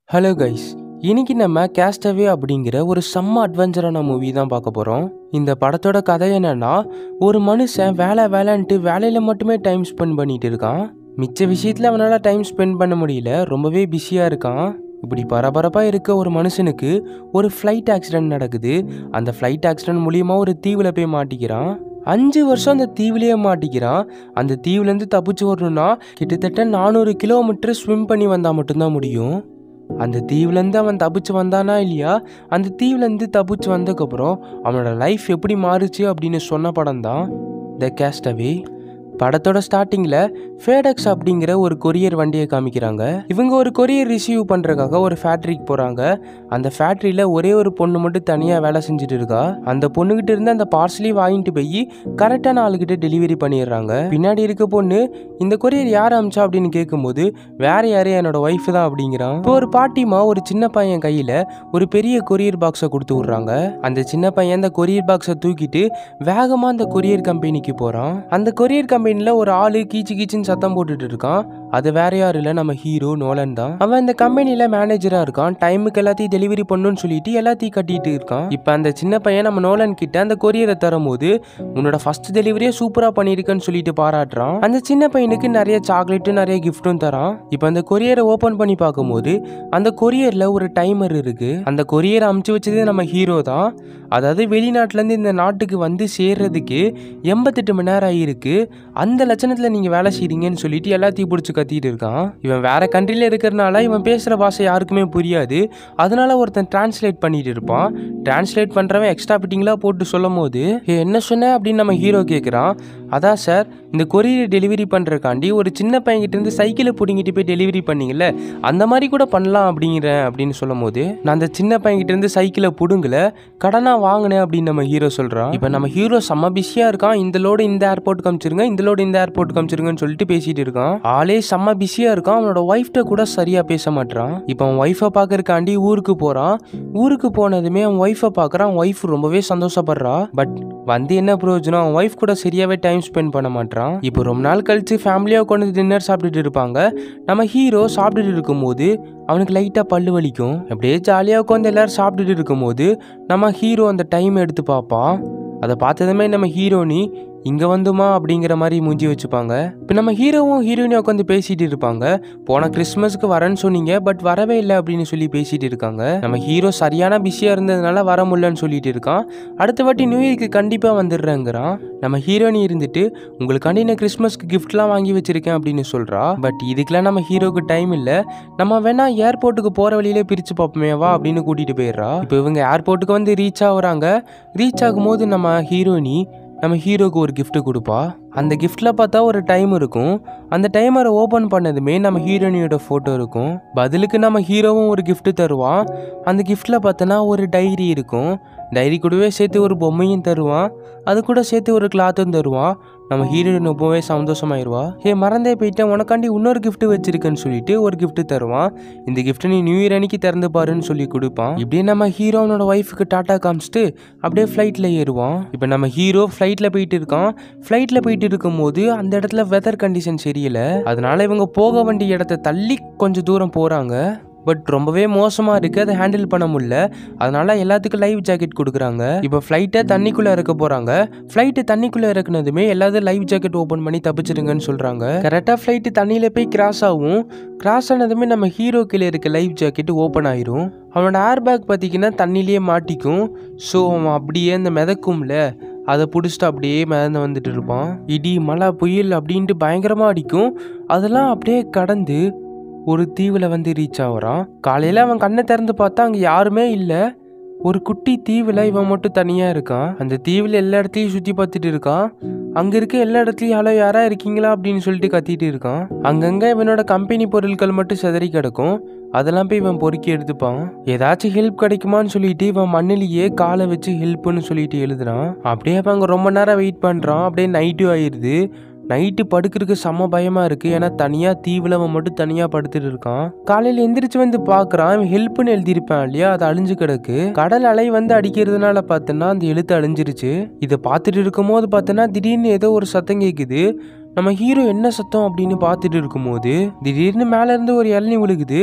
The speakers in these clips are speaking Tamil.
ஹலோ கைஸ் இன்னைக்கு நம்ம கேஸ்டவே அப்படிங்கிற ஒரு செம்ம அட்வென்ச்சரான மூவி தான் பார்க்க போகிறோம் இந்த படத்தோட கதை என்னன்னா ஒரு மனுஷன் வேலை வேலைன்ட்டு வேலையில் மட்டுமே டைம் ஸ்பெண்ட் பண்ணிட்டு இருக்கான் மிச்ச விஷயத்தில் அவனால் டைம் ஸ்பெண்ட் பண்ண முடியல ரொம்பவே பிஸியாக இருக்கான் இப்படி பரபரப்பாக இருக்க ஒரு மனுஷனுக்கு ஒரு ஃப்ளைட் ஆக்சிடென்ட் நடக்குது அந்த ஃப்ளைட் ஆக்சிடென்ட் மூலியமாக ஒரு தீவில் போய் மாட்டிக்கிறான் அஞ்சு வருஷம் அந்த தீவிலேயே மாட்டிக்கிறான் அந்த தீவுலேருந்து தப்பிச்சு வரணும்னா கிட்டத்தட்ட நானூறு கிலோமீட்டர் ஸ்விம் பண்ணி வந்தால் மட்டும்தான் முடியும் அந்த தீவுலேருந்து அவன் தப்பிச்சு வந்தானா இல்லையா அந்த தீவுலேருந்து தப்பிச்சு வந்ததுக்கப்புறம் அவனோட லைஃப் எப்படி மாறுச்சு அப்படின்னு சொன்ன படம் தான் த கேஸ்டவே படத்தோட ஸ்டார்டிங்கில் ஃபேடெக்ஸ் அப்படிங்கிற ஒரு கொரியர் வண்டியை காமிக்கிறாங்க இவங்க ஒரு கொரியர் ரிசீவ் பண்ணுறதுக்காக ஒரு ஃபேக்ட்ரிக்கு போகிறாங்க அந்த ஃபேக்ட்ரியில் ஒரே ஒரு பொண்ணு மட்டும் தனியாக வேலை செஞ்சுட்டு இருக்கா அந்த பொண்ணுகிட்ட இருந்து அந்த பார்சலையும் வாங்கிட்டு போய் கரெக்டான ஆளுகிட்ட டெலிவரி பண்ணிடுறாங்க பின்னாடி இருக்க பொண்ணு இந்த கொரியர் யார் அமிச்சா அப்படின்னு கேட்கும்போது வேற யாரே என்னோட ஒய்ஃப் தான் அப்படிங்கிறான் இப்போ ஒரு பாட்டிமா ஒரு சின்ன பையன் கையில் ஒரு பெரிய கொரியர் பாக்ஸை கொடுத்து விட்றாங்க அந்த சின்ன பையன் அந்த கொரியர் பாக்ஸை தூக்கிட்டு வேகமாக அந்த கொரியர் கம்பெனிக்கு போகிறான் அந்த கொரியர் கம்பெனியில் ஒரு ஆளு கீச்சு கீச்சுன்னு சத்தம் போட்டுட்டு இருக்கான் அது வேற யாரும் இல்லை நம்ம ஹீரோ நோலன் தான் அவன் இந்த கம்பெனியில் மேனேஜராக இருக்கான் டைமுக்கு எல்லாத்தையும் டெலிவரி பண்ணணும்னு சொல்லிட்டு எல்லாத்தையும் கட்டிட்டு இருக்கான் இப்போ அந்த சின்ன பையன் நம்ம நோலன் கிட்ட அந்த கொரியரை தரும்போது உன்னோட ஃபர்ஸ்ட் டெலிவரியே சூப்பராக பண்ணியிருக்கேன்னு சொல்லிட்டு பாராட்டுறான் அந்த சின்ன பையனுக்கு நிறைய சாக்லேட்டும் நிறைய கிஃப்ட்டும் தரான் இப்போ அந்த கொரியரை ஓப்பன் பண்ணி பார்க்கும்போது அந்த கொரியரில் ஒரு டைமர் இருக்கு அந்த கொரியரை அமுச்சு வச்சதே நம்ம ஹீரோ தான் அதாவது வெளிநாட்டிலேருந்து இந்த நாட்டுக்கு வந்து சேர்றதுக்கு எண்பத்தெட்டு மணி நேரம் ஆகிருக்கு அந்த லட்சணத்தில் நீங்கள் வேலை செய்றீங்கன்னு சொல்லிட்டு எல்லாத்தையும் பிடிச்சி கத்திட்டு இருக்கான் இவன் வேற கண்ட்ரியில் இருக்கிறனால இவன் பேசுகிற பாஷை யாருக்குமே புரியாது அதனால ஒருத்தன் டிரான்ஸ்லேட் பண்ணிட்டு இருப்பான் டிரான்ஸ்லேட் பண்ணுறவன் எக்ஸ்ட்ரா ஃபிட்டிங்லாம் போட்டு சொல்லும் போது "ஏ, என்ன சொன்ன அப்படின்னு நம்ம ஹீரோ கேட்குறான் அதான் சார் இந்த கொரியர் டெலிவரி பண்ணுறக்காண்டி ஒரு சின்ன பையன்கிட்ட இருந்து சைக்கிளை பிடிங்கிட்டு போய் டெலிவரி பண்ணீங்கல்ல அந்த மாதிரி கூட பண்ணலாம் அப்படிங்கிறேன் அப்படின்னு சொல்லும் போது நான் அந்த சின்ன பையன்கிட்ட இருந்து சைக்கிளை பிடுங்கல கடனா வாங்கினேன் அப்படின்னு நம்ம ஹீரோ சொல்கிறான் இப்போ நம்ம ஹீரோ செம்ம பிஸியாக இருக்கான் இந்த லோடு இந்த ஏர்போர்ட் காமிச்சிருங்க இந்த லோடு இந்த ஏர்போர்ட் காமிச்சிருங்கன்னு சொல்லிட்டு பேசிட்டு இருக்கான் ஆளே செம்ம பிஸியாக இருக்கான் அவனோட ஒய்ஃப்ட்ட கூட சரியாக பேச மாட்டான் இப்போ அவன் ஒய்ஃபை பார்க்கறக்காண்டி ஊருக்கு போகிறான் ஊருக்கு போனதுமே அவன் ஒய்ஃபை பார்க்குறான் அவன் ஒய்ஃப் ரொம்பவே சந்தோஷப்படுறா பட் வந்து என்ன பிரயோஜனம் அவன் ஒய்ஃப் கூட சரியாவே டைம் ஸ்பெண்ட் பண்ண மாட்டான் இப்போ ரொம்ப நாள் கழிச்சு ஃபேமிலியாக உட்காந்து டின்னர் சாப்பிட்டுட்டு இருப்பாங்க நம்ம ஹீரோ சாப்பிட்டுட்டு இருக்கும்போது அவனுக்கு லைட்டாக பல்லு வலிக்கும் அப்படியே ஜாலியாக உட்காந்து எல்லாரும் சாப்பிட்டுட்டு இருக்கும்போது நம்ம ஹீரோ அந்த டைம் எடுத்து பார்ப்பான் அதை பார்த்ததுமே நம்ம ஹீரோனி இங்கே வந்துமா அப்படிங்கிற மாதிரி மூஞ்சி வச்சுப்பாங்க இப்போ நம்ம ஹீரோவும் ஹீரோயினும் உட்காந்து பேசிட்டு இருப்பாங்க போன கிறிஸ்மஸ்க்கு வரேன்னு சொன்னீங்க பட் வரவே இல்லை அப்படின்னு சொல்லி பேசிட்டு இருக்காங்க நம்ம ஹீரோ சரியான பிஸியாக இருந்ததுனால வர முடியலன்னு சொல்லிட்டு இருக்கான் அடுத்த வாட்டி நியூ இயர்க்கு கண்டிப்பாக வந்துடுறேங்கிறான் நம்ம ஹீரோனி இருந்துட்டு உங்களுக்காண்டி நான் கிறிஸ்மஸ்க்கு கிஃப்ட்லாம் வாங்கி வச்சிருக்கேன் அப்படின்னு சொல்கிறா பட் இதுக்கெல்லாம் நம்ம ஹீரோக்கு டைம் இல்லை நம்ம வேணா ஏர்போர்ட்டுக்கு போகிற வழியிலே பிரித்து பார்ப்போமே வா அப்படின்னு கூட்டிகிட்டு போயிடுறா இப்போ இவங்க ஏர்போர்ட்டுக்கு வந்து ரீச் ஆகுறாங்க ரீச் ஆகும்போது நம்ம ஹீரோயினி நம்ம ஹீரோக்கு ஒரு gift கொடுப்பா அந்த கிஃப்டில் பார்த்தா ஒரு டைம் இருக்கும் அந்த டைமரை ஓப்பன் பண்ணதுமே நம்ம ஹீரோயினியோட ஃபோட்டோ இருக்கும் பதிலுக்கு நம்ம ஹீரோவும் ஒரு gift தருவான் அந்த கிஃப்டில் பார்த்தோன்னா ஒரு டைரி இருக்கும் டைரி கூடவே சேர்த்து ஒரு பொம்மையும் தருவான் அது கூட சேர்த்து ஒரு கிளாத்தும் தருவான் நம்ம ஹீரோயின் ரொம்பவே சந்தோஷமாயிருவா ஏ மறந்தே போயிட்டேன் உனக்காண்டி இன்னொரு gift வச்சிருக்கேன்னு சொல்லிட்டு ஒரு gift தருவான் இந்த gift நீ நியூ இயர் அன்னைக்கு திறந்து பாருன்னு சொல்லி கொடுப்பான் இப்படியே நம்ம ஹீரோ அவனோட ஒய்ஃபுக்கு டாட்டா காமிச்சிட்டு அப்படியே ஃப்ளைட்டில் ஏறுவான் இப்போ நம்ம ஹீரோ ஃப்ளைட்டில் போயிட்டு இருக்கான் ஃப்ளைட்டில் போயிட்டு இருக்கும்போது அந்த இடத்துல வெதர் கண்டிஷன் சரியில்லை அதனால இவங்க போக வேண்டிய இடத்த தள்ளி கொஞ்சம் தூரம் போகிறாங்க பட் ரொம்பவே மோசமாக இருக்குது அதை ஹேண்டில் பண்ண முடியல அதனால எல்லாத்துக்கும் லைவ் ஜாக்கெட் கொடுக்குறாங்க இப்போ ஃப்ளைட்டை தண்ணிக்குள்ளே இறக்க போகிறாங்க ஃப்ளைட்டு தண்ணிக்குள்ளே இறக்குனதுமே எல்லாரும் லைவ் ஜாக்கெட் ஓப்பன் பண்ணி தப்பிச்சிருங்கன்னு சொல்கிறாங்க கரெக்டாக ஃப்ளைட்டு தண்ணியில் போய் கிராஸ் ஆகும் கிராஸ் ஆனதுமே நம்ம ஹீரோ கீழே இருக்க லைவ் ஜாக்கெட் ஓப்பன் ஆயிரும் அவனோட ஏர் பேக் பார்த்தீங்கன்னா தண்ணியிலேயே மாட்டிக்கும் ஸோ அவன் அப்படியே அந்த மிதக்கும்ல அதை பிடிச்சிட்டு அப்படியே மிதந்து வந்துட்டு இருப்பான் இடி மழை புயல் அப்படின்ட்டு பயங்கரமாக அடிக்கும் அதெல்லாம் அப்படியே கடந்து ஒரு தீவில் வந்து ரீச் ஆகுறான் காலையில் அவன் கண்ணை திறந்து பார்த்தா அங்கே யாருமே இல்லை ஒரு குட்டி தீவில் இவன் மட்டும் தனியாக இருக்கான் அந்த தீவில் எல்லா இடத்துலையும் சுற்றி பார்த்துட்டு இருக்கான் அங்கே இருக்க எல்லா இடத்துலையும் ஹலோ யாரா இருக்கீங்களா அப்படின்னு சொல்லிட்டு கத்திட்டு இருக்கான் அங்கங்கே இவனோட கம்பெனி பொருட்கள் மட்டும் சிதறி கிடக்கும் அதெல்லாம் போய் இவன் பொறுக்கி எடுத்துப்பான் ஏதாச்சும் ஹெல்ப் கிடைக்குமான்னு சொல்லிட்டு இவன் மண்ணிலேயே காலை வச்சு ஹெல்ப்னு சொல்லிட்டு எழுதுறான் அப்படியே அவன் அங்கே ரொம்ப நேரம் வெயிட் பண்ணுறான் அப்படியே நைட்டும் ஆயிடுது நைட்டு படுக்கிறதுக்கு செம்ம பயமா இருக்கு ஏன்னா தனியா தீவுல அவன் மட்டும் தனியா படுத்துட்டு இருக்கான் காலையில எந்திரிச்சு வந்து பாக்குறான் அவன் ஹெல்ப்னு எழுதியிருப்பான் இல்லையா அது அழிஞ்சு கிடக்கு கடல் அலை வந்து அடிக்கிறதுனால பார்த்தோன்னா அந்த எழுத்து அழிஞ்சிருச்சு இதை பார்த்துட்டு இருக்கும்போது பார்த்தோன்னா திடீர்னு ஏதோ ஒரு சத்தம் கேட்குது நம்ம ஹீரோ என்ன சத்தம் அப்படின்னு பார்த்துட்டு இருக்கும்போது திடீர்னு மேல இருந்து ஒரு இளநி விழுகுது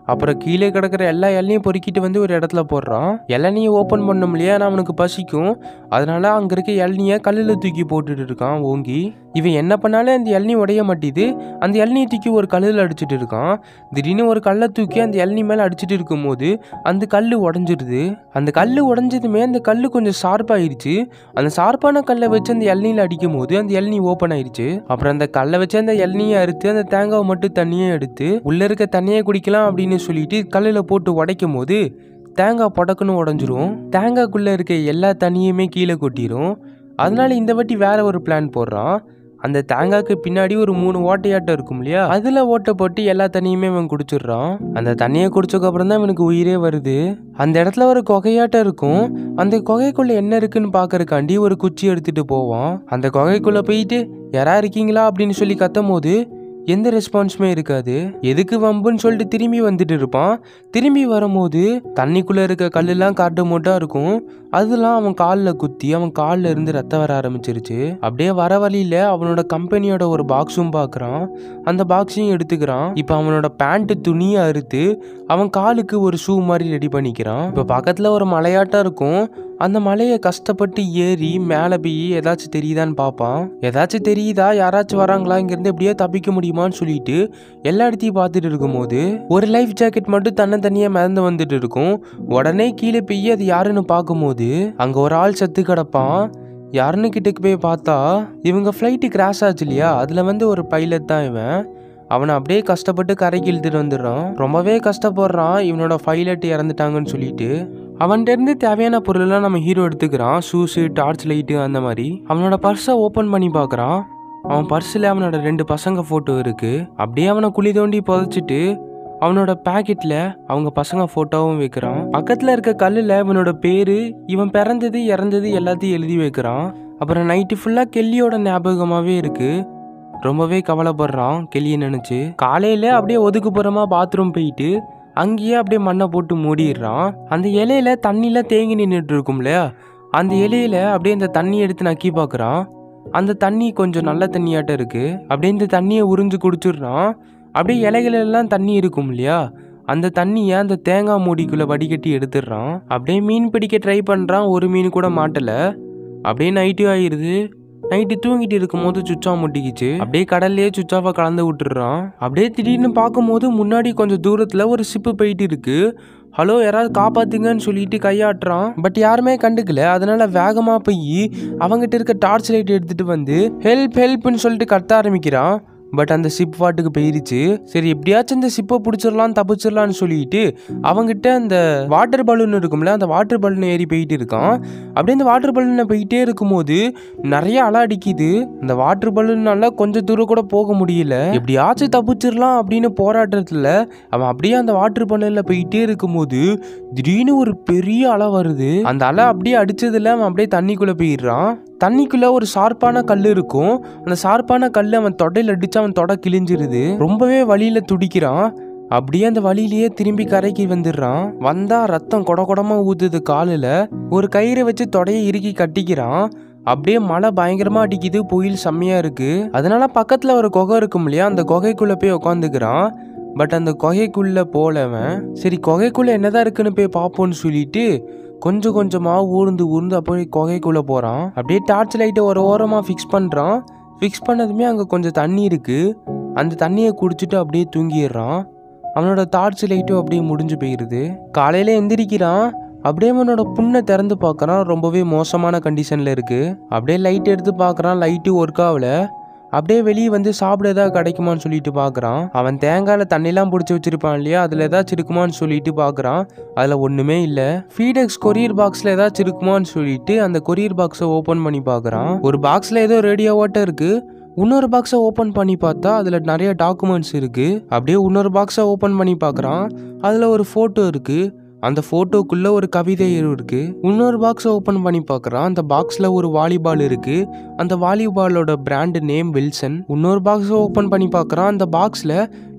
அப்புறம் கீழே கிடக்கிற எல்லா இளநியும் பொறுக்கிட்டு வந்து ஒரு இடத்துல போடுறான் இளநியை ஓப்பன் பண்ண முடியாது அவனுக்கு பசிக்கும் அதனால அங்க இருக்க இளநியை கல்லில் தூக்கி போட்டுட்டு இருக்கான் ஓங்கி இவன் என்ன பண்ணாலும் அந்த இளநீ உடைய மாட்டேது அந்த இளநியை தூக்கி ஒரு கல்லில் அடிச்சிட்டு இருக்கான் திடீர்னு ஒரு கல்லை தூக்கி அந்த இளநீ மேலே அடிச்சிட்டு இருக்கும்போது அந்த கல் உடஞ்சிருது அந்த கல் உடஞ்சதுமே அந்த கல் கொஞ்சம் ஷார்ப்பாயிருச்சு அந்த ஷார்ப்பான கல்லை வச்சு அந்த இளநியில் அடிக்கும் போது அந்த இளநீ ஓப்பன் ஆயிருச்சு அப்புறம் அந்த கல்லை வச்சு அந்த இளநியை அறுத்து அந்த தேங்காவை மட்டும் தண்ணியை எடுத்து உள்ள இருக்க தண்ணியை குடிக்கலாம் அப்படின்னு சொல்லிட்டு கல்லில் போட்டு உடைக்கும் போது தேங்காய் படக்குன்னு உடஞ்சிரும் தேங்காய்க்குள்ளே இருக்க எல்லா தண்ணியுமே கீழே கொட்டிரும் அதனால இந்த வாட்டி வேற ஒரு பிளான் போடுறான் அந்த தேங்காய்க்கு பின்னாடி ஒரு மூணு ஓட்டையாட்டம் இருக்கும் இல்லையா அதில் ஓட்டை போட்டு எல்லா தண்ணியுமே அவன் குடிச்சிடுறான் அந்த தண்ணியை குடிச்சதுக்கு அப்புறம் தான் அவனுக்கு உயிரே வருது அந்த இடத்துல ஒரு குகையாட்டம் இருக்கும் அந்த குகைக்குள்ள என்ன இருக்குன்னு பார்க்கறக்காண்டி ஒரு குச்சி எடுத்துட்டு போவான் அந்த குகைக்குள்ள போயிட்டு யாரா இருக்கீங்களா அப்படின்னு சொல்லி கத்தும் போது எந்த ரெஸ்பான்ஸுமே இருக்காது எதுக்கு வம்புன்னு சொல்லிட்டு திரும்பி வந்துட்டு இருப்பான் திரும்பி வரும்போது தண்ணிக்குள்ளே இருக்க கல்லெல்லாம் காட்டு மூட்டாக இருக்கும் அதெல்லாம் அவன் காலில் குத்தி அவன் காலில் இருந்து ரத்தம் வர ஆரம்பிச்சிருச்சு அப்படியே வர வழியில் அவனோட கம்பெனியோட ஒரு பாக்ஸும் பார்க்குறான் அந்த பாக்ஸையும் எடுத்துக்கிறான் இப்போ அவனோட பேண்ட்டு துணியை அறுத்து அவன் காலுக்கு ஒரு ஷூ மாதிரி ரெடி பண்ணிக்கிறான் இப்போ பக்கத்தில் ஒரு மலையாட்டம் இருக்கும் அந்த மலையை கஷ்டப்பட்டு ஏறி மேலே போய் ஏதாச்சும் தெரியுதான்னு பார்ப்பான் ஏதாச்சும் தெரியுதா யாராச்சும் வராங்களா இங்கேருந்து எப்படியோ தப்பிக்க முடியுமான்னு சொல்லிட்டு எல்லா இடத்தையும் பார்த்துட்டு இருக்கும்போது ஒரு லைஃப் ஜாக்கெட் மட்டும் தன்னை தனியாக மிதந்து வந்துட்டு இருக்கும் உடனே கீழே போய் அது யாருன்னு பார்க்கும்போது அங்கே ஒரு ஆள் செத்து கிடப்பான் யாருன்னு கிட்டக்கு போய் பார்த்தா இவங்க ஃப்ளைட்டு கிராஷ் ஆச்சு இல்லையா அதில் வந்து ஒரு பைலட் தான் இவன் அவனை அப்படியே கஷ்டப்பட்டு கரைக்கு இழுத்துட்டு வந்துடுறான் ரொம்பவே கஷ்டப்படுறான் இவனோட பைலட் இறந்துட்டாங்கன்னு சொல்லிட்டு அவன்கிட்ட இருந்து தேவையான பொருளெல்லாம் நம்ம ஹீரோ எடுத்துக்கிறான் ஷூஸு டார்ச் லைட்டு அந்த மாதிரி அவனோட பர்ஸை ஓப்பன் பண்ணி பார்க்குறான் அவன் பர்ஸில் அவனோட ரெண்டு பசங்க ஃபோட்டோ இருக்கு அப்படியே அவனை குழி தோண்டி புதைச்சிட்டு அவனோட பாக்கெட்டில் அவங்க பசங்க ஃபோட்டோவும் வைக்கிறான் பக்கத்தில் இருக்க கல்லில் இவனோட பேர் இவன் பிறந்தது இறந்தது எல்லாத்தையும் எழுதி வைக்கிறான் அப்புறம் நைட்டு ஃபுல்லாக கெல்லியோட ஞாபகமாகவே இருக்கு ரொம்பவே கவலைப்படுறான் கெல்லியை நினச்சி காலையில் அப்படியே ஒதுக்குப்புறமா பாத்ரூம் போயிட்டு அங்கேயே அப்படியே மண்ணை போட்டு மூடிடுறான் அந்த இலையில தண்ணியில தேங்கி நின்றுட்டு இருக்கும் இல்லையா அந்த இலையில அப்படியே இந்த தண்ணி எடுத்து நக்கி பார்க்குறான் அந்த தண்ணி கொஞ்சம் நல்ல தண்ணியாட்டம் இருக்கு அப்படியே இந்த தண்ணியை உறிஞ்சு குடிச்சிடுறான் அப்படியே இலைகள் எல்லாம் தண்ணி இருக்கும் இல்லையா அந்த தண்ணியை அந்த தேங்காய் மூடிக்குள்ள வடிகட்டி எடுத்துடுறான் அப்படியே மீன் பிடிக்க ட்ரை பண்ணுறான் ஒரு மீன் கூட மாட்டலை அப்படியே நைட்டு ஆயிடுது நைட்டு தூங்கிட்டு இருக்கும்போது சுவிட்ச் ஆஃப் முட்டிக்கிச்சு அப்படியே கடல்லையே சுவிட்ச் ஆஃபை கலந்து விட்டுறான் அப்படியே திடீர்னு பார்க்கும்போது முன்னாடி கொஞ்சம் தூரத்தில் ஒரு சிப்பு போயிட்டு இருக்கு ஹலோ யாராவது காப்பாத்துங்கன்னு சொல்லிட்டு கையாட்டுறான் பட் யாருமே கண்டுக்கல அதனால வேகமாக போய் அவங்ககிட்ட இருக்க டார்ச் லைட் எடுத்துட்டு வந்து ஹெல்ப் ஹெல்ப்னு சொல்லிட்டு கத்த ஆரம்பிக்கிறான் பட் அந்த ஷிப் வாட்டுக்கு போயிருச்சு சரி எப்படியாச்சும் இந்த ஷிப்பை பிடிச்சிடலாம் தப்பிச்சிடலாம்னு சொல்லிட்டு அவங்கிட்ட அந்த வாட்டர் பலூன் இருக்கும்ல அந்த வாட்டர் பலூன் ஏறி போயிட்டு இருக்கான் அப்படியே அந்த வாட்டர் பலூனை போயிட்டே இருக்கும்போது நிறைய அலை அடிக்குது அந்த வாட்டர் பலூன்னால கொஞ்சம் தூரம் கூட போக முடியல எப்படியாச்சும் தப்பிச்சிடலாம் அப்படின்னு போராட்டத்தில் அவன் அப்படியே அந்த வாட்டர் பலூனில் போயிட்டே இருக்கும்போது திடீர்னு ஒரு பெரிய அலை வருது அந்த அலை அப்படியே அடிச்சதுல அவன் அப்படியே தண்ணிக்குள்ளே போயிடுறான் தண்ணிக்குள்ள ஒரு ஷார்ப்பான கல் இருக்கும் அந்த ஷார்ப்பான கல் அவன் தொடையில் அடிச்சு அவன் தொடை கிழிஞ்சிருது ரொம்பவே வழியில துடிக்கிறான் அப்படியே அந்த வழியிலேயே திரும்பி கரைக்கு வந்துடுறான் வந்தா ரத்தம் கொட கொடமா ஊத்துது காலில் ஒரு கயிறை வச்சு தொடையை இறுக்கி கட்டிக்கிறான் அப்படியே மழை பயங்கரமா அடிக்குது புயல் செம்மையா இருக்கு அதனால பக்கத்துல ஒரு குகை இருக்கும் இல்லையா அந்த குகைக்குள்ள போய் உட்காந்துக்கிறான் பட் அந்த குகைக்குள்ள போலவன் சரி குகைக்குள்ள என்னதான் இருக்குன்னு போய் பார்ப்போம்னு சொல்லிட்டு கொஞ்சம் கொஞ்சமாக ஊர்ந்து ஊர்ந்து அப்படியே குகைக்குள்ளே போகிறான் அப்படியே டார்ச் லைட்டை ஒரு ஓரமாக ஃபிக்ஸ் பண்ணுறான் ஃபிக்ஸ் பண்ணதுமே அங்கே கொஞ்சம் தண்ணி இருக்குது அந்த தண்ணியை குடிச்சிட்டு அப்படியே தூங்கிடுறான் அவனோட டார்ச் லைட்டும் அப்படியே முடிஞ்சு போயிடுது காலையில் எந்திரிக்கிறான் அப்படியே அவனோட புண்ணை திறந்து பார்க்குறான் ரொம்பவே மோசமான கண்டிஷனில் இருக்குது அப்படியே லைட் எடுத்து பார்க்குறான் லைட்டு ஒர்க் ஆகல அப்படியே வெளியே வந்து சாப்பிட ஏதாவது கிடைக்குமான்னு சொல்லிட்டு பார்க்குறான் அவன் தேங்காயில் தண்ணிலாம் பிடிச்சி வச்சிருப்பான் இல்லையா அதில் ஏதாச்சும் இருக்குமான்னு சொல்லிட்டு பார்க்குறான் அதில் ஒன்றுமே இல்லை ஃபீடெக்ஸ் கொரியர் பாக்ஸில் ஏதாச்சும் இருக்குமான்னு சொல்லிட்டு அந்த கொரியர் பாக்ஸை ஓப்பன் பண்ணி பார்க்குறான் ஒரு பாக்ஸில் ஏதோ ரேடியோவாட்ட இருக்குது இன்னொரு பாக்ஸை ஓப்பன் பண்ணி பார்த்தா அதில் நிறைய டாக்குமெண்ட்ஸ் இருக்குது அப்படியே இன்னொரு பாக்ஸை ஓப்பன் பண்ணி பார்க்குறான் அதில் ஒரு ஃபோட்டோ இருக்குது அந்த ஃபோட்டோக்குள்ள ஒரு கவிதை இருக்கு இன்னொரு பாக்ஸை ஓப்பன் பண்ணி பார்க்குறான் அந்த பாக்ஸில் ஒரு வாலிபால் இருக்கு அந்த வாலிபாலோட பிராண்ட் நேம் வில்சன் இன்னொரு பாக்ஸை ஓப்பன் பண்ணி பார்க்குறான் அந்த பாக்ஸில்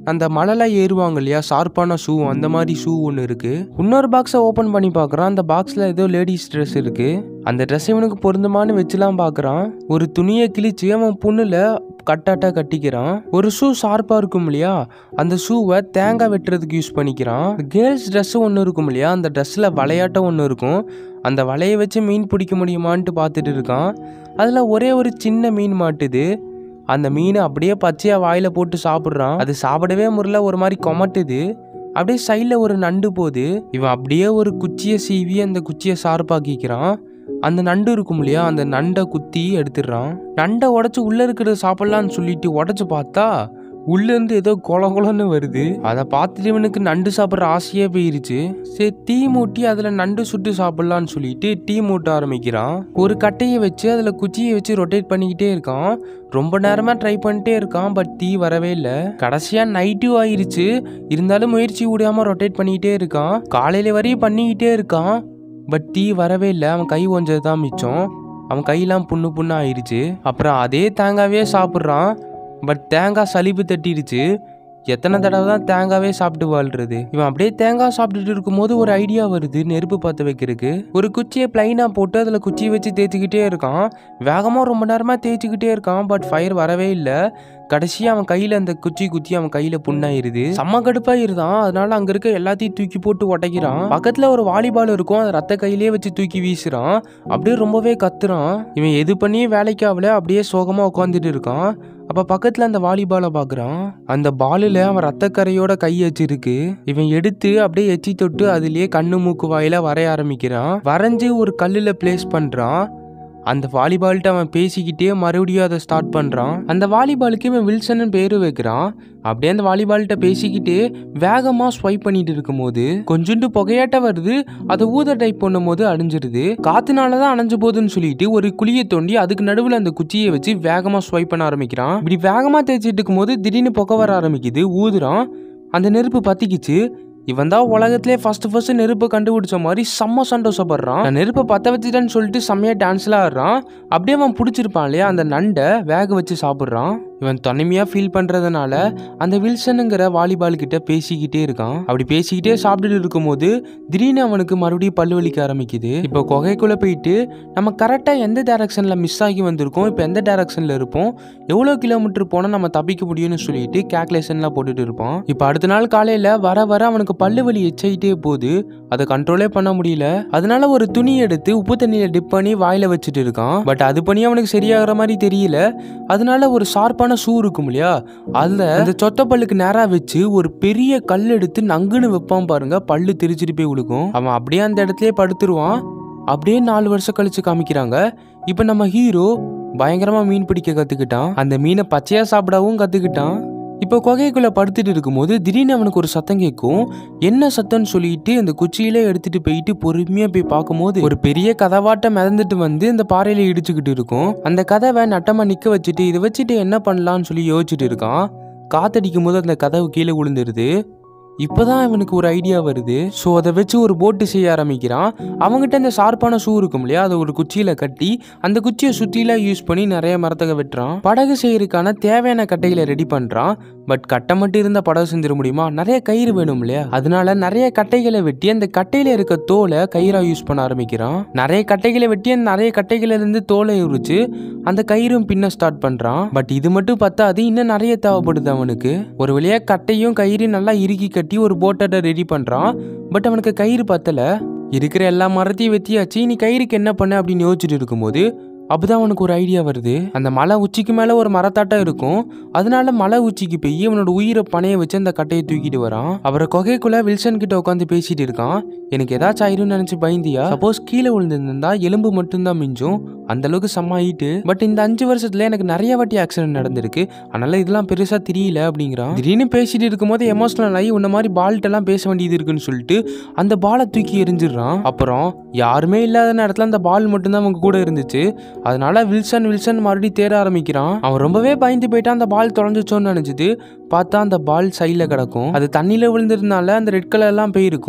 அந்த மலைல ஏறுவாங்க இல்லையா ஷார்ப்பான ஷூ அந்த மாதிரி ஷூ ஒன்று இருக்கு இன்னொரு பாக்ஸை ஓப்பன் பண்ணி பார்க்குறான் அந்த பாக்ஸில் ஏதோ லேடிஸ் ட்ரெஸ் இருக்கு அந்த ட்ரெஸ் இவனுக்கு பொருந்துமான்னு வச்சுலாம் பார்க்குறான் ஒரு துணியை கிழிச்சு அவன் புண்ணுல கட்டாட்டா கட்டிக்கிறான் ஒரு ஷூ ஷார்ப்பாக இருக்கும் இல்லையா அந்த ஷூவை தேங்காய் வெட்டுறதுக்கு யூஸ் பண்ணிக்கிறான் கேர்ள்ஸ் ட்ரெஸ்ஸு ஒன்று இருக்கும் இல்லையா அந்த ட்ரெஸ்ஸில் விளையாட்டம் ஒன்று இருக்கும் அந்த வலையை வச்சு மீன் பிடிக்க முடியுமான்ட்டு பார்த்துட்டு இருக்கான் அதில் ஒரே ஒரு சின்ன மீன் மாட்டுது அந்த மீனை அப்படியே பச்சையாக வாயில் போட்டு சாப்பிட்றான் அது சாப்பிடவே முறையில் ஒரு மாதிரி கொமட்டுது அப்படியே சைடில் ஒரு நண்டு போகுது இவன் அப்படியே ஒரு குச்சியை சீவி அந்த குச்சியை ஷார்ப்பாக்கிக்கிறான் அந்த நண்டு இருக்கும் இல்லையா அந்த நண்டை குத்தி எடுத்துடுறான் நண்டை உடச்சி உள்ளே இருக்கிறத சாப்பிட்லான்னு சொல்லிட்டு உடச்சி பார்த்தா உள்ளேருந்து ஏதோ கொல கொலன்னு வருது அதை பார்த்துட்டு இவனுக்கு நண்டு சாப்பிட்ற ஆசையே போயிருச்சு சரி டீ மூட்டி அதில் நண்டு சுட்டு சாப்பிட்லான்னு சொல்லிட்டு டீ மூட்ட ஆரம்பிக்கிறான் ஒரு கட்டையை வச்சு அதில் குச்சியை வச்சு ரொட்டேட் பண்ணிக்கிட்டே இருக்கான் ரொம்ப நேரமாக ட்ரை பண்ணிட்டே இருக்கான் பட் டீ வரவே இல்லை கடைசியாக நைட்டு ஆயிருச்சு இருந்தாலும் முயற்சி விடாமல் ரொட்டேட் பண்ணிக்கிட்டே இருக்கான் காலையில வரையும் பண்ணிக்கிட்டே இருக்கான் பட் டீ வரவே இல்லை அவன் கை கொஞ்சது தான் மிச்சம் அவன் கையெல்லாம் புண்ணு புண்ணு ஆயிருச்சு அப்புறம் அதே தேங்காவே சாப்பிட்றான் பட் தேங்காய் சலிப்பு தட்டிடுச்சு எத்தனை தடவை தான் தேங்காவே சாப்பிட்டு வாழ்றது இவன் அப்படியே தேங்காய் சாப்பிட்டுட்டு இருக்கும்போது ஒரு ஐடியா வருது நெருப்பு பற்ற வைக்கிறதுக்கு ஒரு குச்சியை பிளைனாக போட்டு அதில் குச்சியை வச்சு தேய்ச்சிக்கிட்டே இருக்கான் வேகமாக ரொம்ப நேரமாக தேய்ச்சிக்கிட்டே இருக்கான் பட் ஃபயர் வரவே இல்லை கடைசியாக அவன் கையில் அந்த குச்சி குத்தி அவன் கையில் புண்ணாயிருது செம்ம கடுப்பாயிருதான் அதனால அங்கே இருக்க எல்லாத்தையும் தூக்கி போட்டு உடைக்கிறான் பக்கத்தில் ஒரு வாலிபால் இருக்கும் அதை ரத்த கையிலே வச்சு தூக்கி வீசுறான் அப்படியே ரொம்பவே கத்துறான் இவன் எது பண்ணியும் வேலைக்கு ஆகல அப்படியே சோகமாக உட்காந்துட்டு இருக்கான் அப்போ பக்கத்தில் அந்த வாலிபாலை பார்க்குறான் அந்த பாலில் அவன் ரத்தக்கரையோட கை வச்சிருக்கு இவன் எடுத்து அப்படியே எச்சி தொட்டு அதுலயே கண்ணு மூக்கு வாயில வரைய ஆரம்பிக்கிறான் வரைஞ்சு ஒரு கல்லில் பிளேஸ் பண்ணுறான் அந்த வாலிபால்கிட்ட அவன் பேசிக்கிட்டே மறுபடியும் அதை ஸ்டார்ட் பண்ணுறான் அந்த வாலிபாலுக்கு இவன் வில்சன் பேர் வைக்கிறான் அப்படியே அந்த வாலிபால்கிட்ட பேசிக்கிட்டே வேகமாக ஸ்வைப் பண்ணிட்டு இருக்கும்போது கொஞ்சோண்டு புகையாட்ட வருது அதை ஊத டைப் பண்ணும்போது அழிஞ்சிருது காத்துனால தான் அணைஞ்சு போகுதுன்னு சொல்லிட்டு ஒரு குழியை தோண்டி அதுக்கு நடுவில் அந்த குச்சியை வச்சு வேகமாக ஸ்வைப் பண்ண ஆரம்பிக்கிறான் இப்படி வேகமாக தேய்ச்சிட்டு இருக்கும்போது திடீர்னு புகை வர ஆரம்பிக்குது ஊதுறான் அந்த நெருப்பு பத்திக்கிச்சு இவன் தான் உலகத்திலே ஃபர்ஸ்ட் ஃபர்ஸ்ட் நெருப்பை கண்டுபிடிச்ச மாதிரி செம்ம சந்தோஷப்படுறான் நான் நெருப்பை பற்ற வச்சுட்டேன்னு சொல்லிட்டு செம்மையா டான்ஸ்லாம் ஆடுறான் அப்படியே அவன் பிடிச்சிருப்பான் இல்லையா அந்த நண்டை வேக வச்சு சாப்பிட்றான் இவன் தனிமையாக ஃபீல் பண்ணுறதுனால அந்த வில்சனுங்கிற வாலிபால் கிட்ட பேசிக்கிட்டே இருக்கான் அப்படி பேசிக்கிட்டே சாப்பிட்டுட்டு இருக்கும்போது திடீர்னு அவனுக்கு மறுபடியும் பல்லு வலிக்க ஆரம்பிக்குது இப்போ குகைக்குள்ளே போயிட்டு நம்ம கரெக்டாக எந்த டேரக்ஷனில் மிஸ் ஆகி வந்திருக்கோம் இப்போ எந்த டேரக்ஷனில் இருப்போம் எவ்வளோ கிலோமீட்டர் போனால் நம்ம தப்பிக்க முடியும்னு சொல்லிட்டு கேல்குலேஷன்லாம் போட்டுட்டு இருப்பான் இப்போ அடுத்த நாள் காலையில் வர வர அவனுக்கு பல்லு வலி எச்சாயிட்டே போகுது அதை கண்ட்ரோலே பண்ண முடியல அதனால ஒரு துணி எடுத்து உப்பு தண்ணியில டிப் பண்ணி வாயில வச்சுட்டு இருக்கான் பட் அது பண்ணி அவனுக்கு சரியாகிற மாதிரி தெரியல அதனால ஒரு ஷார்ப்பான ஷூ இருக்கும் இல்லையா அதுல அந்த சொத்த பல்லுக்கு நேரா வச்சு ஒரு பெரிய கல் எடுத்து நங்குன்னு வைப்பான் பாருங்க பல்லு திரிச்சிட்டு போய் விழுக்கும் அவன் அப்படியே அந்த இடத்துலயே படுத்துருவான் அப்படியே நாலு வருஷம் கழிச்சு காமிக்கிறாங்க இப்போ நம்ம ஹீரோ பயங்கரமா மீன் பிடிக்க கத்துக்கிட்டான் அந்த மீனை பச்சையா சாப்பிடவும் கத்துக்கிட்டான் இப்போ குகைக்குள்ள படுத்துட்டு இருக்கும்போது திடீர்னு அவனுக்கு ஒரு சத்தம் கேட்கும் என்ன சத்தம்னு சொல்லிட்டு அந்த குச்சியில எடுத்துட்டு போயிட்டு பொறுமையா போய் பார்க்கும்போது ஒரு பெரிய கதவாட்டம் மிதந்துட்டு வந்து இந்த பாறையில இடிச்சுக்கிட்டு இருக்கும் அந்த கதவை நட்டமா நிக்க வச்சுட்டு இதை வச்சுட்டு என்ன பண்ணலாம்னு சொல்லி யோசிச்சுட்டு இருக்கான் காத்தடிக்கும் போது அந்த கதவு கீழே விழுந்துருது இப்போதான் இவனுக்கு ஒரு ஐடியா வருது ஸோ அதை வச்சு ஒரு போட்டு செய்ய ஆரம்பிக்கிறான் அவங்ககிட்ட அந்த ஷார்ப்பான ஷூ இருக்கும் இல்லையா அதை ஒரு குச்சியில கட்டி அந்த குச்சியை சுற்றிலாம் யூஸ் பண்ணி நிறைய மரத்தக வெட்டுறான் படகு செய்யறதுக்கான தேவையான கட்டைகளை ரெடி பண்றான் பட் கட்டை மட்டும் இருந்தா படகு செஞ்சிட முடியுமா நிறைய கயிறு வேணும் இல்லையா அதனால நிறைய கட்டைகளை வெட்டி அந்த கட்டையில இருக்க தோலை கயிறா யூஸ் பண்ண ஆரம்பிக்கிறான் நிறைய கட்டைகளை வெட்டி அந்த நிறைய கட்டைகளை இருந்து தோலை உரிச்சு அந்த கயிறும் பின்ன ஸ்டார்ட் பண்றான் பட் இது மட்டும் பத்தாது இன்னும் நிறைய தேவைப்படுது அவனுக்கு ஒரு வழியா கட்டையும் கயிறையும் நல்லா இறுக்கி கட்டி ஒரு போட்டை ரெடி பண்றான் பட் அவனுக்கு கயிறு பத்தல இருக்கிற எல்லா மரத்தையும் வெட்டியாச்சு நீ கயிறுக்கு என்ன பண்ண அப்படின்னு யோசிச்சுட்டு இருக்கும்போது அப்பதான் அவனுக்கு ஒரு ஐடியா வருது அந்த மலை உச்சிக்கு மேல ஒரு மரத்தாட்டம் இருக்கும் அதனால மலை உச்சிக்கு போய் அவனோட உயிரை பணைய வச்சு அந்த கட்டையை தூக்கிட்டு வரான் அவரை குகைக்குள்ள வில்சன் கிட்ட உட்காந்து பேசிட்டு இருக்கான் எனக்கு ஏதாச்சும் ஆயிரும்னு நினைச்சு பயந்தியா சப்போஸ் கீழே விழுந்திருந்தா எலும்பு மட்டும்தான் மிஞ்சும் அந்த அளவுக்கு செம்ம ஆயிட்டு பட் இந்த அஞ்சு வருஷத்துல எனக்கு நிறைய வாட்டி ஆக்சிடென்ட் நடந்திருக்கு அதனால இதெல்லாம் பெருசா தெரியல அப்படிங்கிறான் திடீர்னு பேசிட்டு இருக்கும்போது எமோஷனல் ஆகி உன்ன மாதிரி பால்ட்ட எல்லாம் பேச வேண்டியது இருக்குன்னு சொல்லிட்டு அந்த பாலை தூக்கி எரிஞ்சிடுறான் அப்புறம் யாருமே இல்லாத நேரத்துல அந்த பால் மட்டும்தான் அவங்க கூட இருந்துச்சு அதனால வில்சன் வில்சன் மறுபடியும் தேட ஆரம்பிக்கிறான் அவன் ரொம்பவே பயந்து போயிட்டான் அந்த பால் தொலைஞ்சிச்சோன்னு நினைச்சது பார்த்தா அந்த பால் சைடில் கிடக்கும் அது தண்ணியில் விழுந்திருந்தால அந்த ரெட் கலர் எல்லாம் போயிருக்கும்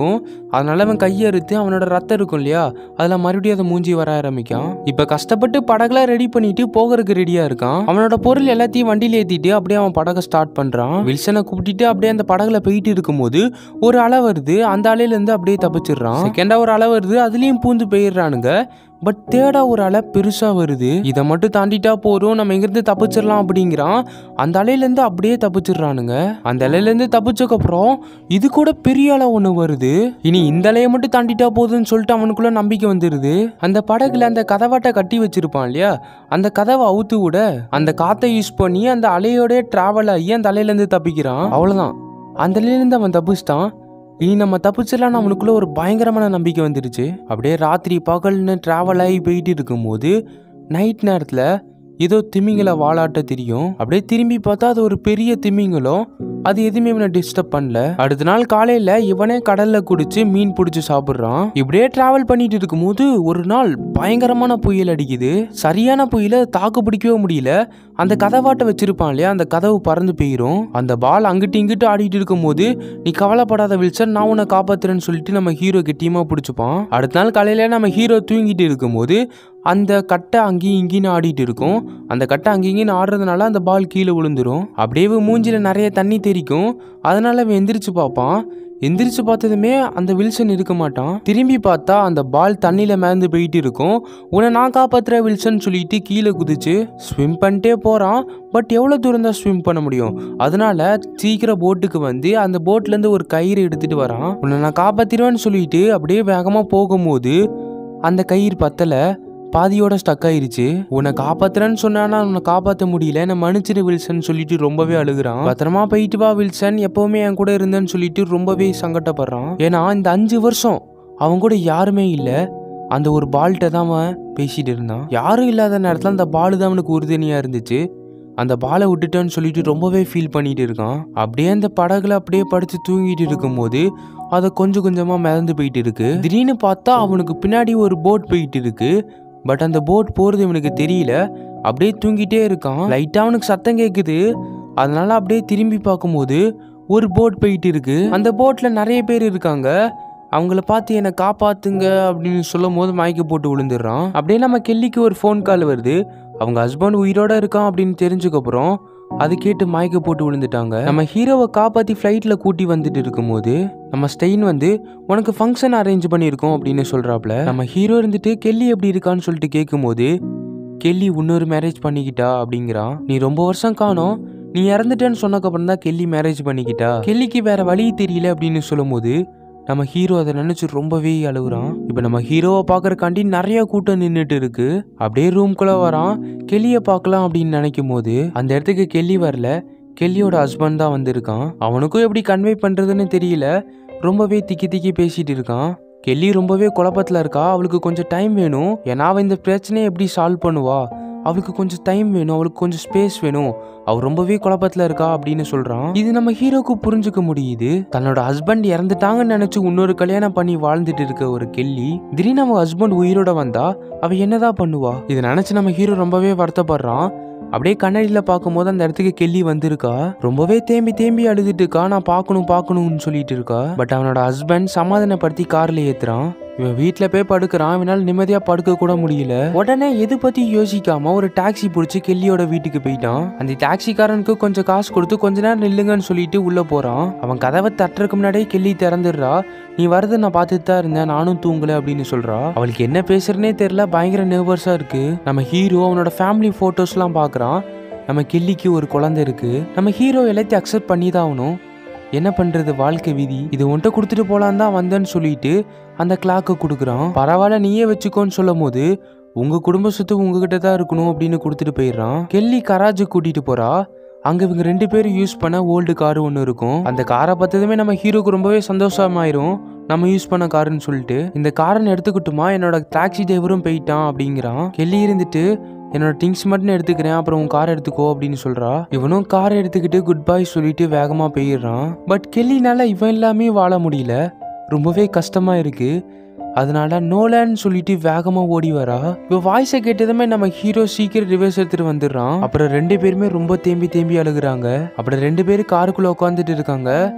அதனால அவன் கையை அறுத்து அவனோட ரத்தம் இருக்கும் இல்லையா அதில் மறுபடியும் அதை மூஞ்சி வர ஆரம்பிக்கான் இப்போ கஷ்டப்பட்டு படகுலாம் ரெடி பண்ணிட்டு போகிறதுக்கு ரெடியா இருக்கான் அவனோட பொருள் எல்லாத்தையும் வண்டியில ஏத்திட்டு அப்படியே அவன் படகை ஸ்டார்ட் பண்றான் வில்சனை கூப்பிட்டுட்டு அப்படியே அந்த படகுல போயிட்டு இருக்கும்போது ஒரு அலை வருது அந்த அலையில இருந்து அப்படியே தப்பிச்சிடுறான் செகண்டா ஒரு அலை வருது அதுலயும் பூந்து போயிடுறானுங்க பட் தேடா ஒரு அலை பெருசா வருது இதை மட்டும் தாண்டிட்டா போதும் நம்ம எங்கிருந்து தப்பிச்சிடலாம் அப்படிங்கிறான் அந்த அலையிலேருந்து அப்படியே தப்பிச்சிடுறானுங்க அந்த அலையிலேருந்து தப்பிச்சக்கப்புறம் இது கூட பெரிய அலை ஒன்று வருது இனி இந்த அலையை மட்டும் தாண்டிட்டா போதும்னு சொல்லிட்டு அவனுக்குள்ள நம்பிக்கை வந்துடுது அந்த படகுல அந்த கதவாட்டை கட்டி வச்சிருப்பான் இல்லையா அந்த கதவை அவுத்து விட அந்த காத்தை யூஸ் பண்ணி அந்த அலையோட டிராவல் ஆகி அந்த அலையிலேருந்து தப்பிக்கிறான் அவ்வளோதான் அந்த அலையிலேருந்து அவன் தப்பிச்சிட்டான் இனி நம்ம தப்பிச்சிடலாம்னு அவனுக்குள்ள ஒரு பயங்கரமான நம்பிக்கை வந்துடுச்சு அப்படியே ராத்திரி பகல்னு ட்ராவல் ஆகி போயிட்டு இருக்கும்போது நைட் நேரத்தில் ஏதோ திமிங்கல வாலாட்ட தெரியும் அப்படியே திரும்பி பார்த்தா அது ஒரு பெரிய திமிங்கலம் அது எதுவுமே இவனை டிஸ்டர்ப் பண்ணல அடுத்த நாள் காலையில இவனே கடல்ல குடிச்சு மீன் பிடிச்சி சாப்பிடுறான் இப்படியே டிராவல் பண்ணிட்டு இருக்கும்போது ஒரு நாள் பயங்கரமான புயல் அடிக்குது சரியான புயல தாக்கு பிடிக்கவே முடியல அந்த கதவாட்டை வச்சிருப்பான் இல்லையா அந்த கதவு பறந்து போயிரும் அந்த பால் அங்கிட்டு இங்கிட்டு ஆடிட்டு இருக்கும்போது நீ கவலைப்படாத வில்சன் நான் உன்னை காப்பாத்துறேன்னு சொல்லிட்டு நம்ம ஹீரோ கெட்டியமா பிடிச்சிப்பான் அடுத்த நாள் காலையில நம்ம ஹீரோ தூங்கிட்டு இருக்கும்போது அந்த கட்டை அங்கேயும் இங்கேயும் ஆடிட்டு இருக்கும் அந்த கட்டை அங்கேயும் இங்கேயும் ஆடுறதுனால அந்த பால் கீழே விழுந்துரும் அப்படியே இவன் மூஞ்சில நிறைய தண்ணி தெரிக்கும் அதனால அவன் எந்திரிச்சு பார்ப்பான் எந்திரிச்சு பார்த்ததுமே அந்த வில்சன் இருக்க மாட்டான் திரும்பி பார்த்தா அந்த பால் தண்ணியில மேந்து போயிட்டு இருக்கும் உன்னை நான் காப்பாத்துற வில்சன் சொல்லிட்டு கீழே குதிச்சு ஸ்விம் பண்ணிட்டே போறான் பட் எவ்வளோ தூரம் தான் ஸ்விம் பண்ண முடியும் அதனால சீக்கிரம் போட்டுக்கு வந்து அந்த போட்ல இருந்து ஒரு கயிறு எடுத்துட்டு வரான் உன்னை நான் காப்பாத்திடுவேன்னு சொல்லிட்டு அப்படியே வேகமா போகும்போது அந்த கயிறு பத்தல பாதியோட ஸ்டக் ஆயிருச்சு உன்னை காப்பாத்துறேன்னு சொன்னானா உன்னை காப்பாத்த முடியல நான் மன்னிச்சிரு வில்சன் சொல்லிட்டு ரொம்பவே அழுகுறான் பத்திரமா போயிட்டு வா வில்சன் எப்பவுமே என் கூட இருந்தேன்னு சொல்லிட்டு ரொம்பவே சங்கடப்படுறான் ஏன்னா இந்த அஞ்சு வருஷம் அவன் கூட யாருமே இல்ல அந்த ஒரு பால்கிட்ட தான் அவன் பேசிட்டு இருந்தான் யாரும் இல்லாத நேரத்துல அந்த பால் தான் அவனுக்கு உறுதுணையா இருந்துச்சு அந்த பாலை விட்டுட்டேன்னு சொல்லிட்டு ரொம்பவே ஃபீல் பண்ணிட்டு இருக்கான் அப்படியே அந்த படகுல அப்படியே படுத்து தூங்கிட்டு இருக்கும்போது அதை கொஞ்சம் கொஞ்சமா மிதந்து போயிட்டு இருக்கு திடீர்னு பார்த்தா அவனுக்கு பின்னாடி ஒரு போட் போயிட்டு இருக்கு பட் அந்த போட் போறது இவனுக்கு தெரியல அப்படியே தூங்கிட்டே இருக்கான் லைட்டா அவனுக்கு சத்தம் கேக்குது அதனால அப்படியே திரும்பி பார்க்கும்போது ஒரு போட் போயிட்டு இருக்கு அந்த போட்ல நிறைய பேர் இருக்காங்க அவங்கள பார்த்து என்னை காப்பாத்துங்க அப்படின்னு சொல்லும் போது மயக்க போட்டு விழுந்துடுறான் அப்படியே நம்ம கெல்லிக்கு ஒரு ஃபோன் கால் வருது அவங்க ஹஸ்பண்ட் உயிரோட இருக்கான் அப்படின்னு தெரிஞ்சக்கப்புறம் அது கேட்டு மயக்க போட்டு விழுந்துட்டாங்க நம்ம ஹீரோவை காப்பாத்தி ஃப்ளைட்ல கூட்டி வந்துட்டு இருக்கும்போது நம்ம ஸ்டெயின் வந்து உனக்கு ஃபங்க்ஷன் அரேஞ்ச் பண்ணியிருக்கோம் அப்படின்னு சொல்றாப்ல நம்ம ஹீரோ இருந்துட்டு கெல்லி எப்படி இருக்கான்னு சொல்லிட்டு கேட்கும்போது கெல்லி இன்னொரு மேரேஜ் பண்ணிக்கிட்டா அப்படிங்கிறான் நீ ரொம்ப வருஷம் காணோம் நீ இறந்துட்டேன்னு சொன்னக்கப்புறம் தான் கெல்லி மேரேஜ் பண்ணிக்கிட்டா கெல்லிக்கு வேற வழி தெரியல அப்படின்னு சொல்லும்போது நம்ம ஹீரோ அதை நினைச்சு ரொம்பவே அழுகுறான் இப்போ நம்ம ஹீரோவை பார்க்கறக்காண்டி நிறைய கூட்டம் நின்றுட்டு இருக்கு அப்படியே ரூம்குள்ள வரான் கெல்லியை பார்க்கலாம் அப்படின்னு நினைக்கும் போது அந்த இடத்துக்கு கெல்லி வரல கெல்லியோட ஹஸ்பண்ட் தான் வந்திருக்கான் அவனுக்கும் எப்படி கன்வே பண்றதுன்னு தெரியல ரொம்பவே திக்கி திக்கி பேசிட்டு இருக்கான் கெல்லி ரொம்பவே குழப்பத்துல இருக்கா அவளுக்கு கொஞ்சம் டைம் வேணும் ஏன்னா அவ இந்த பிரச்சனையை எப்படி சால்வ் பண்ணுவா அவளுக்கு கொஞ்சம் டைம் வேணும் அவளுக்கு கொஞ்சம் ஸ்பேஸ் வேணும் அவ ரொம்பவே குழப்பத்துல இருக்கா அப்படின்னு சொல்றான் இது நம்ம ஹீரோக்கு புரிஞ்சுக்க முடியுது தன்னோட ஹஸ்பண்ட் இறந்துட்டாங்கன்னு நினைச்சு இன்னொரு கல்யாணம் பண்ணி வாழ்ந்துட்டு இருக்க ஒரு கெல்லி திடீர்னு நம்ம ஹஸ்பண்ட் உயிரோட வந்தா அவ என்னதான் பண்ணுவா இதை நினைச்சு நம்ம ஹீரோ ரொம்பவே வருத்தப்படுறான் அப்படியே கண்ணாடியில பார்க்கும்போது அந்த இடத்துக்கு கெல்லி வந்திருக்கா ரொம்பவே தேம்பி தேம்பி அழுதுட்டு இருக்கா நான் பார்க்கணும் பார்க்கணும்னு சொல்லிட்டு இருக்கா பட் அவனோட ஹஸ்பண்ட் சமாதானப்படுத்தி கார்ல ஏத்துறான் இவன் வீட்ல போய் படுக்கிறான் இவனால நிம்மதியா படுக்க கூட முடியல உடனே எது பத்தி யோசிக்காம ஒரு டாக்ஸி பிடிச்சி கெல்லியோட வீட்டுக்கு போயிட்டான் அந்த டாக்ஸிக்காரனுக்கு கொஞ்சம் காசு கொடுத்து கொஞ்ச நேரம் நில்லுங்கன்னு சொல்லிட்டு உள்ள போறான் அவன் கதவை தட்டுறதுக்கு முன்னாடியே கெல்லி திறந்துடுறா நீ வரது நான் பார்த்துட்டு தான் இருந்தேன் நானும் தூங்கல அப்படின்னு சொல்றா அவளுக்கு என்ன பேசுறனே தெரியல பயங்கர நர்வஸா இருக்கு நம்ம ஹீரோ அவனோட ஃபேமிலி போட்டோஸ்லாம் பார்க்கறான் நம்ம கெல்லிக்கு ஒரு குழந்தை இருக்கு நம்ம ஹீரோ எல்லாத்தையும் அக்செப்ட் பண்ணி தான் ஆகணும் என்ன பண்றது வாழ்க்கை விதி இது உன்கிட்ட கொடுத்துட்டு போலான்னு தான் வந்தேன்னு சொல்லிட்டு அந்த கிளாக்கை கொடுக்குறான் பரவாயில்ல நீயே வச்சுக்கோன்னு சொல்லும் போது உங்க குடும்ப சொத்து உங்ககிட்ட தான் இருக்கணும் அப்படின்னு கொடுத்துட்டு போயிடுறான் கெல்லி கராஜு கூட்டிட்டு போறா அங்க இவங்க ரெண்டு பேரும் யூஸ் பண்ண ஓல்டு கார் ஒன்று இருக்கும் அந்த காரை பார்த்ததுமே நம்ம ஹீரோக்கு ரொம்பவே சந்தோஷமாயிரும் நம்ம யூஸ் பண்ண காருன்னு சொல்லிட்டு இந்த காரன் எடுத்துக்கிட்டுமா என்னோட டாக்ஸி டிரைவரும் போயிட்டான் அப்படிங்கிறான் கெல்லி இருந்துட்டு என்னோட திங்ஸ் மட்டும் எடுத்துக்கிறேன் அப்புறம் உன் கார் எடுத்துக்கோ அப்படின்னு சொல்றா இவனும் காரை எடுத்துக்கிட்டு குட் பை சொல்லிட்டு வேகமா போயிடுறான் பட் கெல்லினால இவன் எல்லாமே வாழ முடியல ரொம்பவே கஷ்டமா இருக்கு அதனால நோலான்னு சொல்லிட்டு வேகமா ஓடி வரா இப்போ வாய்ஸை கேட்டதுமே நம்ம ஹீரோ சீக்கிரம் ரிவர்ஸ் எடுத்துட்டு வந்துடுறான் அப்புறம் ரெண்டு பேருமே ரொம்ப தேம்பி தேம்பி அழுகுறாங்க அப்புறம் ரெண்டு பேரும் காருக்குள்ள உட்காந்துட்டு இருக்காங்க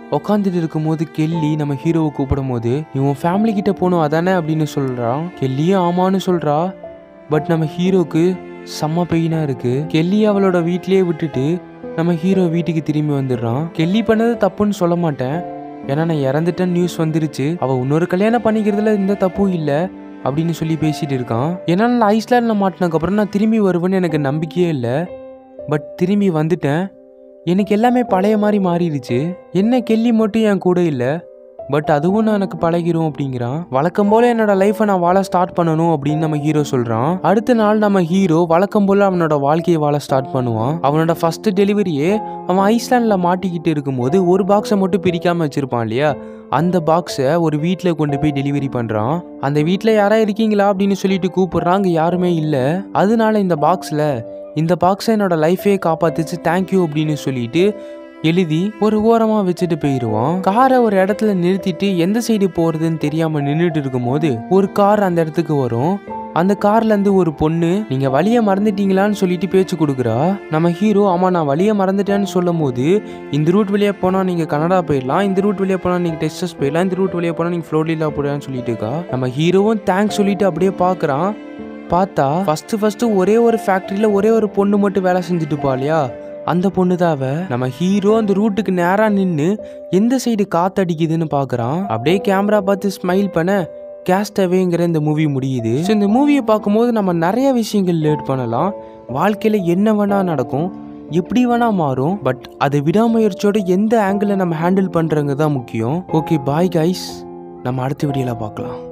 உட்காந்துட்டு இருக்கும்போது கெல்லி நம்ம ஹீரோவை கூப்பிடும் போது இவன் ஃபேமிலி கிட்ட போகணும் அதானே அப்படின்னு சொல்றான் கெல்லியும் ஆமான்னு சொல்றா பட் நம்ம ஹீரோக்கு செம்ம பெயினா இருக்கு கெல்லி அவளோட வீட்லயே விட்டுட்டு நம்ம ஹீரோ வீட்டுக்கு திரும்பி வந்துடுறான் கெல்லி பண்ணது தப்புன்னு சொல்ல மாட்டேன் ஏன்னா நான் இறந்துட்டேன் நியூஸ் வந்துருச்சு அவ இன்னொரு கல்யாணம் பண்ணிக்கிறதுல எந்த தப்பும் இல்லை அப்படின்னு சொல்லி பேசிட்டு இருக்கான் ஏன்னா நான் ஐஸ்லாண்டில் மாட்டினதுக்கப்புறம் நான் திரும்பி வருவேன்னு எனக்கு நம்பிக்கையே இல்லை பட் திரும்பி வந்துட்டேன் எனக்கு எல்லாமே பழைய மாதிரி மாறிடுச்சு என்ன கெல்லி மட்டும் என் கூட இல்லை பட் அதுவும் நான் எனக்கு பழகிரும் அப்படிங்கிறான் வழக்கம் போல என்னோட லைஃப்பை நான் வாழ ஸ்டார்ட் பண்ணணும் அப்படின்னு நம்ம ஹீரோ சொல்றான் அடுத்த நாள் நம்ம ஹீரோ வழக்கம் போல அவனோட வாழ்க்கையை வாழ ஸ்டார்ட் பண்ணுவான் அவனோட ஃபர்ஸ்ட் டெலிவரியே அவன் ஐஸ்லாண்ட்ல மாட்டிக்கிட்டு இருக்கும்போது ஒரு பாக்ஸை மட்டும் பிரிக்காம வச்சிருப்பான் இல்லையா அந்த பாக்ஸை ஒரு வீட்டில் கொண்டு போய் டெலிவரி பண்ணுறான் அந்த வீட்டில் யாரா இருக்கீங்களா அப்படின்னு சொல்லிட்டு கூப்பிடுறான் அங்கே யாருமே இல்லை அதனால இந்த பாக்ஸில் இந்த பாக்ஸை என்னோட லைஃபே காப்பாத்துச்சு தேங்க்யூ அப்படின்னு சொல்லிட்டு எழுதி ஒரு ஓரமாக வச்சுட்டு போயிடுவான் காரை ஒரு இடத்துல நிறுத்திட்டு எந்த சைடு போகிறதுன்னு தெரியாமல் நின்றுட்டு இருக்கும்போது ஒரு கார் அந்த இடத்துக்கு வரும் அந்த கார்ல இருந்து ஒரு பொண்ணு நீங்க வழிய மறந்துட்டீங்களான்னு சொல்லிட்டு பேச்சு கொடுக்குறா நம்ம ஹீரோ ஆமா நான் வழிய மறந்துட்டேன்னு சொல்லும் போது இந்த ரூட் வழியா போனா நீங்க கனடா போயிடலாம் இந்த ரூட் வழியா போனா நீங்க டெக்ஸஸ் போயிடலாம் இந்த ரூட் வழியா போனா நீங்க ஃப்ளோரிடா போயிடலாம்னு சொல்லிட்டு இருக்கா நம்ம ஹீரோவும் தேங்க்ஸ் சொல்லிட்டு அப்படியே பார்க்கறான் பார்த்தா ஃபர்ஸ்ட் ஃபர்ஸ்ட் ஒரே ஒரு ஃபேக்டரியில ஒரே ஒரு பொண்ணு மட்டும் வேலை செஞ்சுட்டு இருப்பா இல்லையா அந்த பொண்ணு தான் அவ நம்ம ஹீரோ அந்த ரூட்டுக்கு நேரா நின்று எந்த சைடு காத்தடிக்குதுன்னு பார்க்கறான் அப்படியே கேமரா பார்த்து ஸ்மைல் பண்ண கேஸ்டவேங்கிற இந்த மூவி முடியுது ஸோ இந்த மூவியை பார்க்கும்போது நம்ம நிறைய விஷயங்கள் லேட் பண்ணலாம் வாழ்க்கையில் என்ன வேணா நடக்கும் எப்படி வேணா மாறும் பட் அதை விடாமுயற்சியோட எந்த ஆங்கிளில் நம்ம ஹேண்டில் பண்ணுறங்க தான் முக்கியம் ஓகே பாய் கைஸ் நம்ம அடுத்த வீடியோவில் பார்க்கலாம்